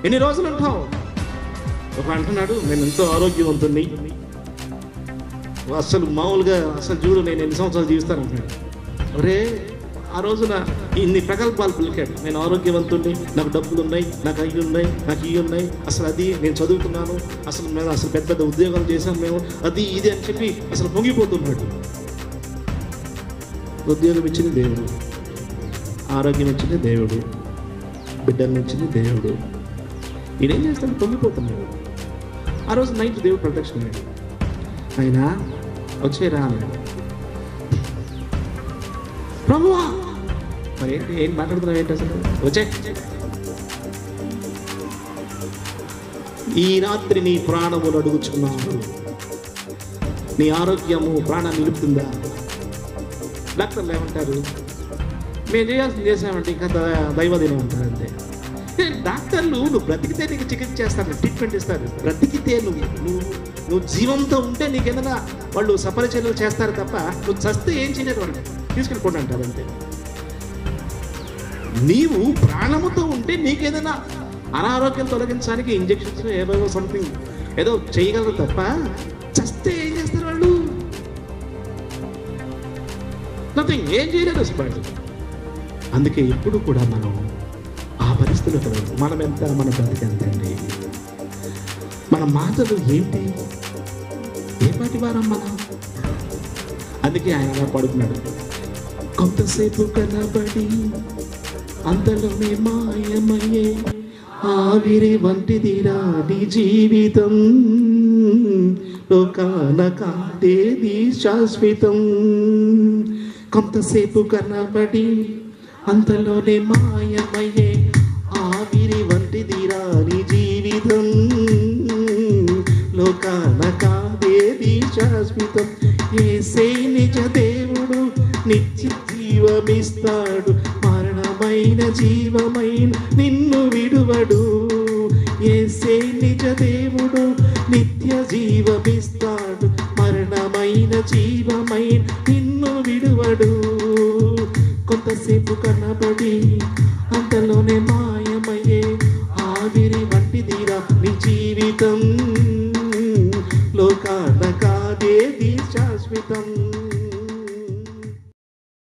ఎన్ని రోజులు ఉంటావు ఒక అంటున్నాడు నేను ఎంతో ఆరోగ్యవంతుణ్ణి అసలు మామూలుగా అసలు చూడు నేను ఎన్ని సంవత్సరాలు జీవిస్తాను అంటున్నాడు ఒరే ఆ రోజున ఇన్ని ప్రగల్భాలు పలికాడు నేను ఆరోగ్యవంతుడిని నాకు డబ్బులు ఉన్నాయి నాకు అవి ఉన్నాయి నాకు ఇవి ఉన్నాయి అసలు అది నేను చదువుతున్నాను అసలు మేము అసలు పెద్ద పెద్ద ఉద్యోగాలు చేసాం మేము అది ఇది అని చెప్పి అసలు పొంగిపోతున్నాడు ఉద్యోగం ఇచ్చింది దేవుడు ఆరోగ్యం ఇచ్చింది దేవుడు బిడ్డలను ఇచ్చింది దేవుడు ఈయనేం చేస్తాడు పొంగిపోతున్నాడు ఆ రోజు నైట్ దేవుడు ప్రొటెక్షన్ అయ్యాడు ఆయన వచ్చేరా అన్నాడు ప్రభువా మరి ఏంటి ఏం మాట్లాడుతున్నావు ఏంటి అసలు వచ్చే ఈ రాత్రి నీ ప్రాణములు అడుగుచున్నాను నీ ఆరోగ్యము ప్రాణం నిలుపుతుందా డాక్టర్లు ఏమంటారు మేము చేయాల్సింది చేసామంటే ఇంకా ద- దైవదినం అంటారు అంతే ఏ, డాక్టర్లు నువ్వు బ్రతికితే నీకు చికిత్స చేస్తారు ట్రీట్మెంట్ ఇస్తారు బ్రతికితే నువ్వు నువ్వు నువ్వు జీవంతో ఉంటే నీకేదైనా వాళ్ళు సపరిచర్యలు చేస్తారు తప్ప నువ్వు చస్తే ఏం చేయలేరు వాళ్ళు తీసుకెళ్ళిపోండి అంటారు అంతే నీవు ప్రాణముతో ఉంటే నీకేదైనా అనారోగ్యం తొలగించడానికి ఇంజెక్షన్స్ ఏదో సంథింగ్ ఏదో చేయగలరు తప్ప చస్తే ఏం చేస్తారు వాళ్ళు నథింగ్ ఏం చేయలేదు అసలు వాళ్ళు అందుకే ఎప్పుడు కూడా మనం ఆ పరిస్థితులు కలదు మనం ఎంత మన బ్రతికెంత అండి మన మాటలు ఏంటి ఏ పాటి వారం మనం అందుకే ఆయన అలా పడుకున్నాడు కొంతసేపు కనబడి అంతలోనే మాయమయ్యే ఆవిరి వంటిదిరా నీ జీవితం లోకాన కాదేది శాశ్వతం కొంతసేపు కనబడి అంతలోనే మాయమయ్యే ఆవిరి వంటిదిరా నీ జీవితం లోకాన కాదేది శాశ్వతం ఏసే నిజ దేవుడు నిత్య జీవమిస్తాడు మరణమైన జీవమైన నిన్ను విడువడు ఏసే నిజ దేవుడు నిత్య జీవమిస్తాడు మరణమైన జీవమైన నిన్ను విడువడు కొంతసేపు కనబడి అంతలోనే మా